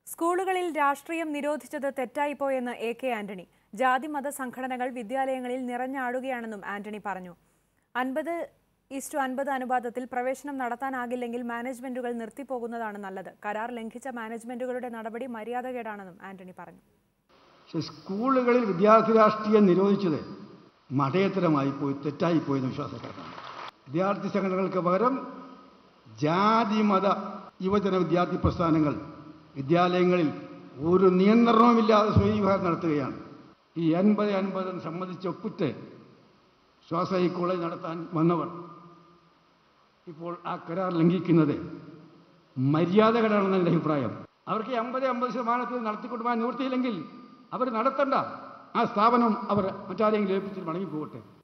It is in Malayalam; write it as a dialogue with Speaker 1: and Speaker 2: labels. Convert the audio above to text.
Speaker 1: സ്കൂളുകളിൽ രാഷ്ട്രീയം നിരോധിച്ചത് തെറ്റായിപ്പോയെന്ന് എ കെ ആന്റണി ജാതി മത സംഘടനകൾ വിദ്യാലയങ്ങളിൽ നിറഞ്ഞാടുകയാണെന്നും ആന്റണി പറഞ്ഞു അൻപത് ഈസ്റ്റു അൻപത് അനുപാതത്തിൽ പ്രവേശനം നടത്താനാകില്ലെങ്കിൽ മാനേജ്മെന്റുകൾ നിർത്തിപ്പോകുന്നതാണ് നല്ലത് കരാർ ലംഘിച്ച മാനേജ്മെന്റുകളുടെ നടപടി മര്യാദകേടാണെന്നും ആന്റണി പറഞ്ഞു
Speaker 2: പക്ഷെ സ്കൂളുകളിൽ വിദ്യാർത്ഥി രാഷ്ട്രീയം നിരോധിച്ചത് മഠയത്തരമായി പോയി തെറ്റായി പോയെന്ന് വിശ്വാസക്കാരാണ് വിദ്യാർത്ഥി സംഘടനകൾക്ക് പകരം ജാതി മത യുവജന വിദ്യാർത്ഥി പ്രസ്ഥാനങ്ങൾ വിദ്യാലയങ്ങളിൽ ഒരു നിയന്ത്രണവുമില്ലാതെ സ്വയം നടത്തുകയാണ് ഈ എൺപത് അൻപതിന് സംബന്ധിച്ച് ഒപ്പിട്ട് ശ്വാസ കോളേജ് നടത്താൻ വന്നവർ ഇപ്പോൾ ആ കരാർ ലംഘിക്കുന്നത് മര്യാദകരാണെന്ന് എൻ്റെ അഭിപ്രായം അവർക്ക് ഈ അമ്പത് അമ്പത് ശതമാനത്തിൽ നടത്തിക്കൊണ്ടുപോകാൻ നിവൃത്തിയില്ലെങ്കിൽ അവർ നടത്തണ്ട ആ സ്ഥാപനം അവർ മറ്റാരെങ്കിലും ഏൽപ്പിച്ചിട്ട് മടങ്ങിപ്പോകട്ടെ